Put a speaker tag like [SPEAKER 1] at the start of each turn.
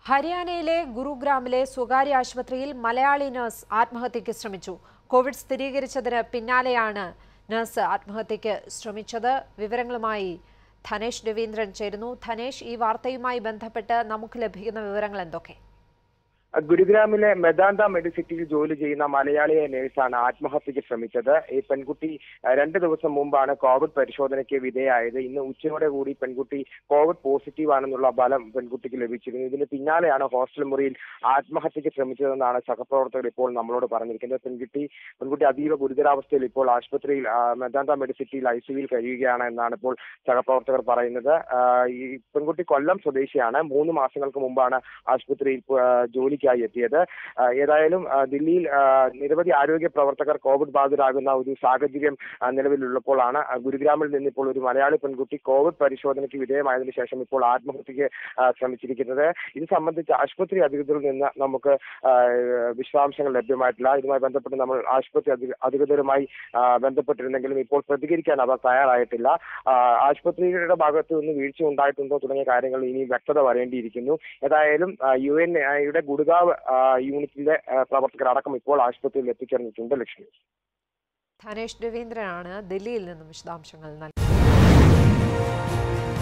[SPEAKER 1] ഹരിയാനയിലെ ഗുരുഗ്രാമിലെ സ്വകാര്യ ആശുപത്രിയിൽ മലയാളി നഴ്സ് ആത്മഹത്യയ്ക്ക് ശ്രമിച്ചു കോവിഡ് സ്ഥിരീകരിച്ചതിന് പിന്നാലെയാണ് നഴ്സ് ആത്മഹത്യയ്ക്ക് ശ്രമിച്ചത് വിവരങ്ങളുമായി ധനേഷ് രവീന്ദ്രൻ ചേരുന്നു ധനേഷ് ഈ വാർത്തയുമായി ബന്ധപ്പെട്ട് നമുക്ക് ലഭിക്കുന്ന വിവരങ്ങൾ എന്തൊക്കെ
[SPEAKER 2] ഗുരുഗ്രാമിലെ മെദാന്ത മെഡിസിറ്റിയിൽ ജോലി ചെയ്യുന്ന മലയാളിയെ നേഴ്സാണ് ആത്മഹത്യക്ക് ശ്രമിച്ചത് ഈ പെൺകുട്ടി അഹ്, രണ്ട് ദിവസം മുമ്പാണ് കോവിഡ് പരിശോധനയ്ക്ക് വിധേയായത് ഇന്ന് ഉച്ചയോടെ കൂടി പെൺകുട്ടി കോവിഡ് പോസിറ്റീവ് ആണെന്നുള്ള ഫലം പെൺകുട്ടിക്ക് ലഭിച്ചിരുന്നു ഇതിന് പിന്നാലെയാണ് ഹോസ്റ്റൽ മുറിയിൽ ആത്മഹത്യക്ക് ശ്രമിച്ചതെന്നാണ് സഹപ്രവർത്തകർ ഇപ്പോൾ നമ്മളോട് പറഞ്ഞിരിക്കുന്നത് പെൺകുട്ടി പെൺകുട്ടി അതീവ ഗുരുതരാവസ്ഥയിൽ ഇപ്പോൾ ആശുപത്രിയിൽ ആ, മെദാന്ത മെഡിസിറ്റിയിൽ ഐ സിയുയിൽ കഴിയുകയാണ് എന്നാണ് ഇപ്പോൾ സഹപ്രവർത്തകർ പറയുന്നത് ആ, ഈ പെൺകുട്ടി കൊല്ലം സ്വദേശിയാണ് മൂന്ന് മാസങ്ങൾക്ക് മുമ്പാണ് ആശുപത്രിയിൽ ആ, ജോലിക്കായി എത്തിയത് ആ, ഏതായാലും ആ, ദില്ലിയിൽ ആ, നിരവധി ആരോഗ്യ പ്രവർത്തകർ കോവിഡ് ബാധിതരാകുന്ന ഒരു സാഹചര്യം ആ, നിലവിലുള്ളപ്പോഴാണ് ആ, ഗുരുഗ്രാമിൽ നിന്ന് ഇപ്പോൾ ഒരു മലയാളി പെൺകുട്ടി കോവിഡ് പരിശോധനയ്ക്ക് വിധേയമായതിനു ശേഷം ഇപ്പോൾ ആത്മഹത്യക്ക് ആ, ശ്രമിച്ചിരിക്കുന്നത് ഇത് സംബന്ധിച്ച് ആശുപത്രി അധികൃതരിൽ നിന്ന് നമുക്ക് ആ, വിശദാംശങ്ങൾ ലഭ്യമായിട്ടില്ല ഇതുമായി ബന്ധപ്പെട്ട് നമ്മൾ ആശുപത്രി അധി- അധികൃതരുമായി ആ, ബന്ധപ്പെട്ടിരുന്നെങ്കിലും ഇപ്പോൾ പ്രതികരിക്കാൻ അവർ തയ്യാറായിട്ടില്ല ആ, ആശുപത്രിയുടെ ഭാഗത്ത് നിന്ന് വീഴ്ച ഉണ്ടായിട്ടുണ്ടോ തുടങ്ങിയ കാര്യങ്ങൾ ഇനി വ്യക്തത വരേണ്ടിയിരിക്കുന്നു ഏതായാലും യു എൻ യുടെ ഗുഡ്ഗാവ് ആ, യൂണിറ്റിലെ ആ, പ്രവർത്തകർ അടക്കം ഇപ്പോൾ ആശുപത്രിയിൽ എത്തിച്ചേർന്നിട്ടുണ്ട് ലക്ഷ്മി
[SPEAKER 1] ധനേഷ് രവീന്ദ്രനാണ് ദില്ലിയിൽ നിന്നും വിശദാംശങ്ങൾ നൽകിയത്